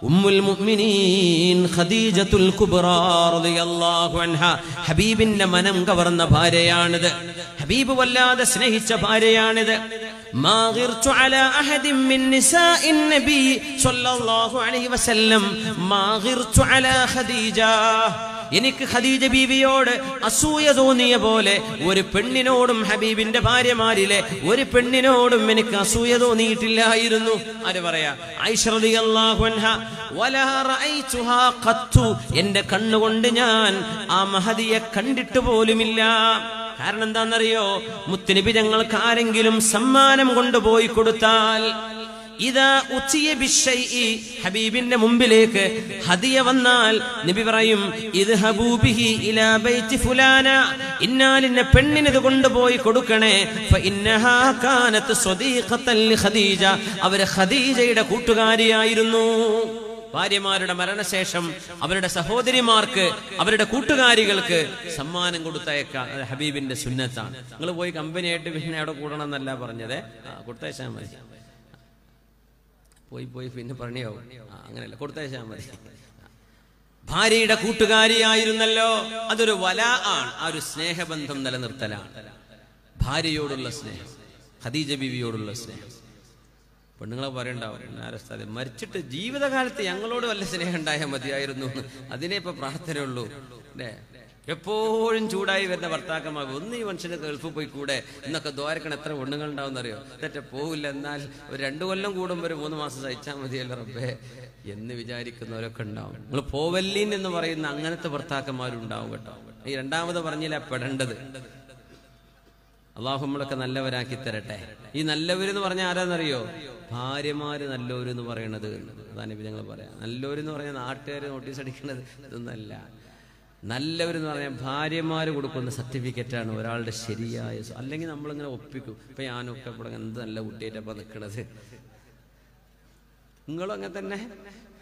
ഉമ്മുൽ മുഅ്മിനീൻ ഖദീജത്തുൽ കുബ്ര റളിയല്ലാഹു അൻഹ ഹബീബിന്റെ മനം കവർന്ന ഭാര്യയാണിത് ഹബീബ് വല്ലാതെ സ്നേഹിച്ച ഭാര്യയാണിത് ما غرت على أحد من نساء النبي صلى الله عليه وسلم ما غرت على خديجة എനിക്ക് ഖദീജ ബീവിയോട് അസൂയ തോന്നിയ പോലെ ഒരു പെണ്ണിനോടും ഹബീബിന്റെ ഭാര്യമാരിലെ ഒരു പെണ്ണിനോടും എനിക്ക് അസൂയ തോന്നിയിട്ടില്ലായിരുന്നു ആര് പറയാ ആയിഷ റളിയല്ലാഹു അൻഹ വലാ റഅയ്തുഹാ ഖത്തു എന്റെ കണ്ണുകൊണ്ട് ഞാൻ ആ മഹദിയെ കണ്ടിട്ട് പോലുമില്ല കാരണം എന്താണെന്നറിയോ മുത്തുനബി ഞങ്ങൾക്ക് ആരെങ്കിലും സമ്മാനം കൊണ്ടുപോയി കൊടുത്താൽ ഇതാ ഉച്ചിയ ബിശ്ശൈഇ ഹബീബിന്റെ മുമ്പിലേക്ക് ഹദിയ വന്നാൽ നബി പറയും ഇത് ഹബൂബിഹി ഇലാ ബൈത്തി ഫുലാന ഇന്നാലിന്ന പെണ്ണിന് ഇത് കൊണ്ടുപോയി കൊടുക്കണേ ഫഇന്നഹാ കാനത്ത് സ്വദീഖത്തൻ ലിഖദീജ അവര് ഖദീജയുടെ കൂട്ടുകാരിയായിരുന്നു ഭാര്യമാരുടെ മരണശേഷം അവരുടെ സഹോദരിമാർക്ക് അവരുടെ കൂട്ടുകാരികൾക്ക് സമ്മാനം കൊടുത്തയക്കാം അത് ഹബീബിന്റെ സുന്നത്താണ് നിങ്ങൾ പോയി കമ്പനിയായിട്ട് പിന്നെ അവിടെ കൂടണം എന്നല്ല പറഞ്ഞത് ആ, കൊടുത്തയച്ചാൽ മതി പോയി പോയി പിന്നെ പറഞ്ഞാവും ആ, അങ്ങനെയല്ല കൊടുത്തയച്ചാൽ മതി ഭാര്യയുടെ കൂട്ടുകാരിയായിരുന്നല്ലോ അതൊരു വല ആണ് ആ ഒരു സ്നേഹബന്ധം നിലനിർത്തലാണ് ഭാര്യയോടുള്ള സ്നേഹം ഖദീജ ബീവിയോടുള്ള സ്നേഹം പെണ്ണുങ്ങളെ പറയണ്ടാവും ആരസ്ഥാനം മരിച്ചിട്ട് ജീവിതകാലത്ത് ഞങ്ങളോട് വല്ല സ്നേഹം ഉണ്ടായാൽ മതിയായിരുന്നു എന്ന്. അതിനേ ഇപ്പൊ പ്രാർത്ഥനയുള്ളൂ അല്ലേ എപ്പോഴും ചൂടായി വരുന്ന ഭർത്താക്കന്മാർ ഒന്ന് ഈ മനുഷ്യന് ഗൾഫിൽ പോയി കൂടെ എന്നൊക്കെ ദ്വാരക്കണ എത്ര പെണ്ണുങ്ങൾ ഉണ്ടാവും അറിയോ തെറ്റ പോവില്ല എന്നാൽ ഒരു രണ്ടു കൊല്ലം കൂടുമ്പോൾ ഒരു മൂന്ന് മാസം സഹിച്ചാൽ മതിയല്ലോ റബ്ബേ എന്ന് വിചാരിക്കുന്നവരൊക്കെ ഉണ്ടാവും നിങ്ങൾ പോവല്ലീൻ എന്ന് പറയുന്ന അങ്ങനത്തെ ഭർത്താക്കന്മാരുണ്ടാവും കേട്ടോ ഈ രണ്ടാമത് പറഞ്ഞില്ല പെടേണ്ടത് അള്ളാഹു നമ്മളൊക്കെ നല്ലവരാക്കി തരട്ടെ ഈ നല്ലവരെന്ന് പറഞ്ഞാൽ ആരാന്നറിയോ ഭാര്യമാര് നല്ലവരെന്ന് പറയണത് അതാണ് ഇപ്പൊ ഞങ്ങൾ പറയാം നല്ലവരെന്ന് പറഞ്ഞാൽ നാട്ടുകാർ നോട്ടീസ് അടിക്കുന്നത് ഇതൊന്നല്ല നല്ലവരെന്ന് പറഞ്ഞാൽ ഭാര്യമാര് കൊടുക്കുന്ന സർട്ടിഫിക്കറ്റാണ് ഒരാളുടെ ശരിയായ സ്വ- അല്ലെങ്കിൽ നമ്മളിങ്ങനെ ഒപ്പിക്കും ഇപ്പൊ ഞാനൊക്കെ ഇവിടെ എന്ത് നല്ല കുട്ടിയായിട്ടപ്പോ നിൽക്കണത് നിങ്ങളും അങ്ങനെ തന്നെ